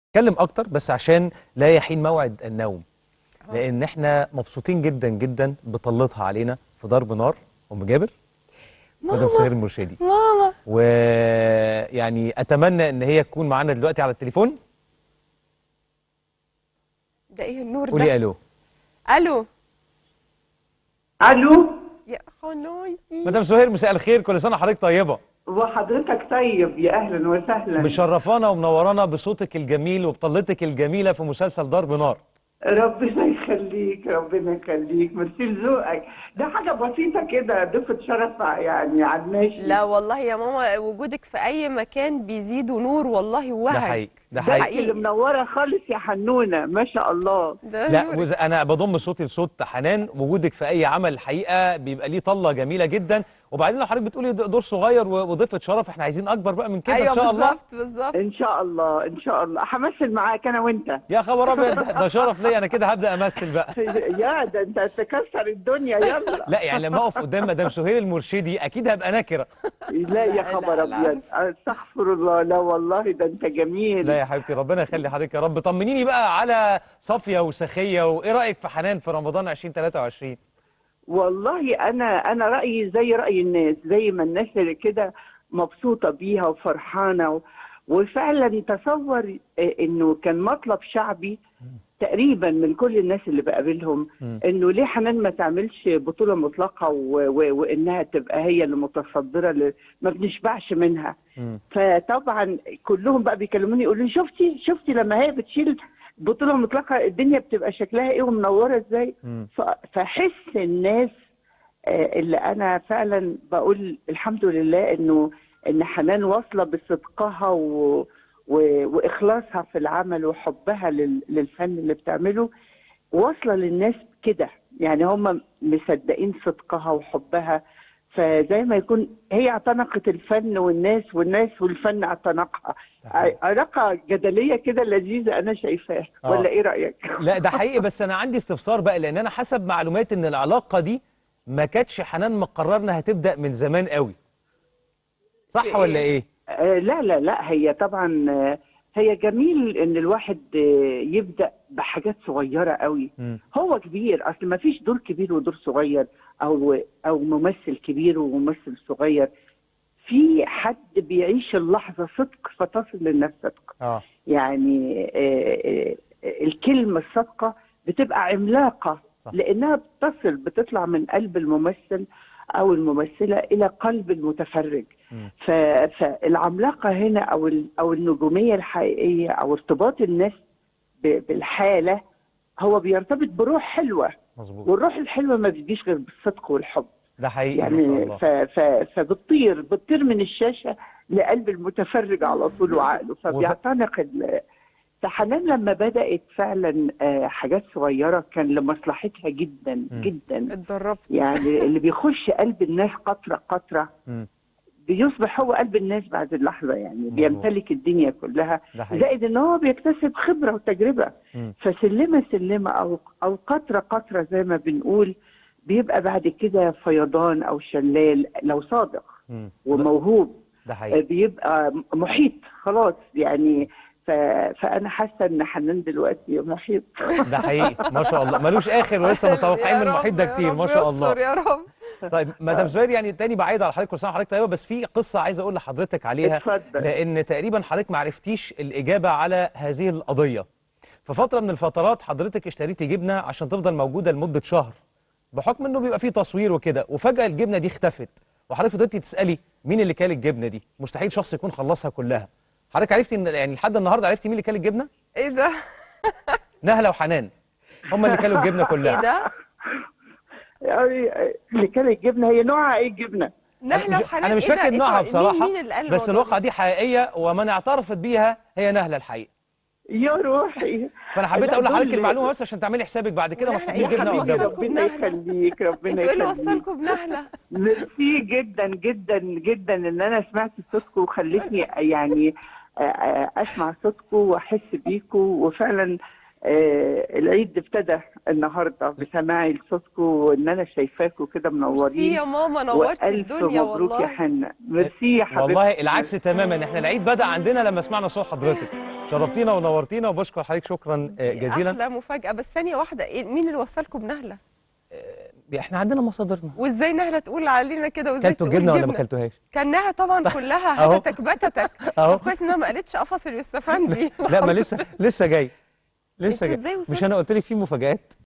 اتكلم اكتر بس عشان لا يحين موعد النوم لان احنا مبسوطين جدا جدا بطلتها علينا في ضرب نار ام جابر مدام سهير المرشدي ماما ويعني اتمنى ان هي تكون معانا دلوقتي على التليفون ده ايه النور قولي ده الو الو الو يا خلاصي مدام سهير مساء الخير كل سنه حضرتك طيبه وحضرتك طيب يا اهلا وسهلا مشرفانا ومنورانا بصوتك الجميل وبطلتك الجميله في مسلسل ضرب نار ربنا يخليك ربنا يخليك ميرسي لذوقك ده حاجه بسيطه كده ضفه شرف يعني على الماشي لا والله يا ماما وجودك في اي مكان بيزيد نور والله وهج ده حقيقي ده ده حقيقي اللي منوره خالص يا حنونه ما شاء الله ده لا نور. وز... انا بضم صوتي لصوت حنان وجودك في اي عمل الحقيقه بيبقى ليه طله جميله جدا وبعدين لو حضرتك بتقولي د- دور صغير و- وضيفه شرف احنا عايزين اكبر بقى من كده ايوه ان شاء الله بالظبط بالظبط ان شاء الله ان شاء الله همثل معاك انا وانت يا خبر ابيض ده ده شرف ليا انا كده هبدا امثل بقى يا ده انت تكسر الدنيا يلا لا يعني لما اقف قدام مدام سهير المرشدي اكيد هبقى نكره لا يا لا، خبر لا، لا. ابيض استغفر الله لا والله ده انت جميل لا يا حبيبتي ربنا يخلي حضرتك يا رب طمنيني بقى على صافيه وسخيه وايه رايك في حنان في رمضان 2023 والله انا انا رايي زي راي الناس زي ما الناس اللي كده مبسوطه بيها وفرحانه و... وفعلا تصور آه، انه كان مطلب شعبي تقريبا من كل الناس اللي بقابلهم مم. انه ليه حنان ما تعملش بطوله مطلقه و... و... وانها تبقى هي اللي متصدره ل... ما بنشبعش منها مم. فطبعا كلهم بقى بيكلموني يقولوا لي شفتي شفتي لما هي بتشيل بطوله مطلقه الدنيا بتبقى شكلها ايه ومنوره ازاي مم. ف- فحس الناس آه، اللي انا فعلا بقول الحمد لله انه ان حنان واصله بصدقها و... و... واخلاصها في العمل وحبها لل... للفن اللي بتعمله واصله للناس كده يعني هم مصدقين صدقها وحبها فزي ما يكون هي اعتنقت الفن والناس والناس والفن اعتنقها حقيقي. علاقه جدليه كده لذيذه انا شايفاها آه. ولا ايه رايك؟ لا ده حقيقي بس انا عندي استفسار بقى لان انا حسب معلومات ان العلاقه دي ما كانتش حنان مقرره انها هتبدا من زمان قوي صح ولا ايه آه، لا لا لا هي طبعا آه، هي جميل ان الواحد آه، يبدا بحاجات صغيره قوي مم. هو كبير اصل ما فيش دور كبير ودور صغير او او ممثل كبير وممثل صغير في حد بيعيش اللحظه صدق فتصل للناس صدق اه يعني آه، آه، آه، الكلمه الصادقه بتبقى عملاقه صح. لانها بتصل بتطلع من قلب الممثل او الممثله الى قلب المتفرج مم. ف- فالعملاقه هنا او ال- او النجوميه الحقيقيه او ارتباط الناس ب- بالحاله هو بيرتبط بروح حلوه مظبوط والروح الحلوه ما بتجيش غير بالصدق والحب ده حقيقي ما شاء يعني الله ف ف فبتطير بتطير من الشاشه لقلب المتفرج على طول وعقله فبيعتنق ال- فحنان لما بدات فعلا آه، حاجات صغيره كان لمصلحتها جدا م. جدا اتدربت يعني اللي بيخش قلب الناس قطره قطره مم. بيصبح هو قلب الناس بعد اللحظه يعني مظبوط. بيمتلك الدنيا كلها ده حقيقي زائد ان هو بيكتسب خبره وتجربه مم. فسلمه سلمه او او قطره قطره زي ما بنقول بيبقى بعد كده فيضان او شلال لو صادق مم. وموهوب ده حقيقي بيبقى محيط خلاص يعني ف... فانا حاسه ان حنان دلوقتي محيط ده حقيقي ما شاء الله ملوش اخر ولسه متوقعين من يا المحيط رب، ده يا كتير رب ما شاء الله يستر يا رب طيب مدام زهير يعني تاني بعيد على حضرتك كل سنه وحضرتك طيبه بس في قصه عايز اقول لحضرتك عليها اتفضل لان تقريبا حضرتك ما عرفتيش الاجابه على هذه القضيه في فتره من الفترات حضرتك اشتريتي جبنه عشان تفضل موجوده لمده شهر بحكم انه بيبقى فيه تصوير وكده وفجاه الجبنه دي اختفت وحضرتك فضلتي تسالي مين اللي كال الجبنه دي مستحيل شخص يكون خلصها كلها حضرتك عرفتي ان يعني لحد النهارده عرفتي مين اللي كال الجبنه ايه ده نهله وحنان هم اللي كلوا الجبنه ايه كلها ده يعني اللي كان الجبنه هي نوعها ايه الجبنه؟ نهله مش- وحنان انا مش إيه ده؟ فاكر إيه نوعها ده؟ بصراحه مين, مين اللي قال بس الموضوع الواقعه دي حقيقيه ومن اعترفت بيها هي نهله الحقيقه يا روحي فانا حبيت لا، اقول لحضرتك دول- المعلومه بس عشان تعملي حسابك بعد كده ما ونهلة تحطيش يا جبنه حبيبي قدامك ربنا ربنا يخليك. يخليك ربنا انتوا ايه اللي يخليك وصلكم بنهله ميرسي جدا جدا جدا ان انا سمعت صوتكم وخلتني يعني آه، آه، اسمع صوتكم واحس بيكم وفعلا آه العيد ابتدى النهارده بسماعي لصوتكم وان انا شايفاكم كده ميرسي منورين يا ماما نورتي والف الدنيا مبروك يا والله حنا ميرسي يا حبيبتي والله العكس تماما احنا العيد بدا عندنا لما سمعنا صوت حضرتك شرفتينا ونورتينا وبشكر حضرتك شكرا آه، جزيلا احلى مفاجاه بس ثانيه واحده إيه مين اللي وصلكم بنهله احنا عندنا مصادرنا وازاي نهله تقول علينا كده وازاي كلتوا تقول الجبنه ولا ما جبنة؟ كلتوهاش كلناها طبعا كلها أهو. هتتك بتتك أهو. طب كويس انها ما قالتش قفص اليوسفندي لا ما لسه لسه جاي لسه انتوا جاي ازاي مش وصلتوا؟ انا قلت لك في مفاجآت